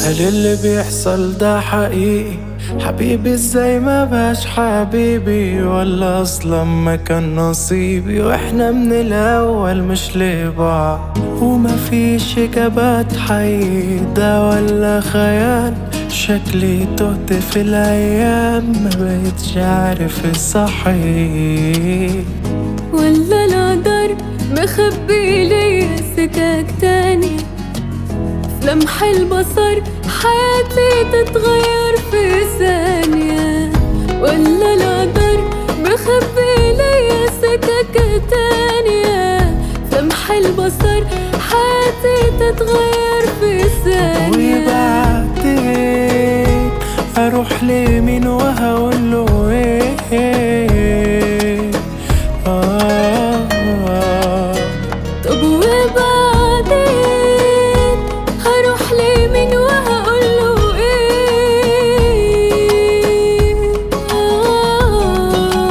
هل اللي بيحصل ده حقيقي حبيبي ازاي ما بقاش حبيبي ولا اصلا ما كان نصيبي واحنا من الاول مش لبعض وما فيش اجابات حقيقي ده ولا خيال شكلي تهت في الايام ما بقتش عارف الصحيح ولا القدر مخبي لي سكاك تاني في لمح البصر حياتي تتغير في ثانية ولا القدر مخبي لي سكاك تانية في لمح البصر حياتي تتغير في ثانية وبعدين اروح لمين وهقول له ايه آه طب وبعدين هروح لمين وهقول له ايه آه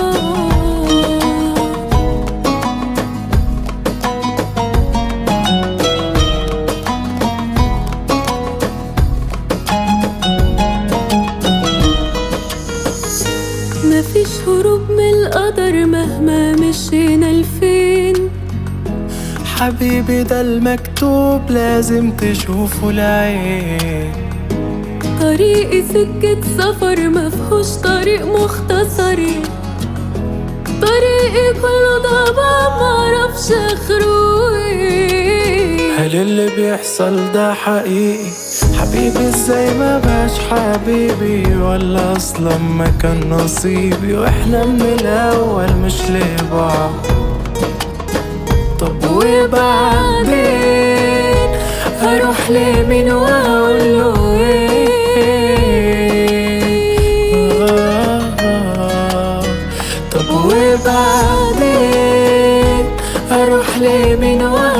مفيش هروب من القدر مهما مشينا لفين حبيبي ده المكتوب لازم تشوفه العين طريقي سكة سفر مفهوش طريق مختصر طريقي كله ضباب معرفش اخره ايه هل اللي بيحصل ده حقيقي حبيبي ازاي ما بقاش حبيبي ولا اصلا ما كان نصيبي واحنا من الاول مش لبعض طب وبعدين هروح لمين واقول له ايه آه، طب وبعدين اروح لمين واقول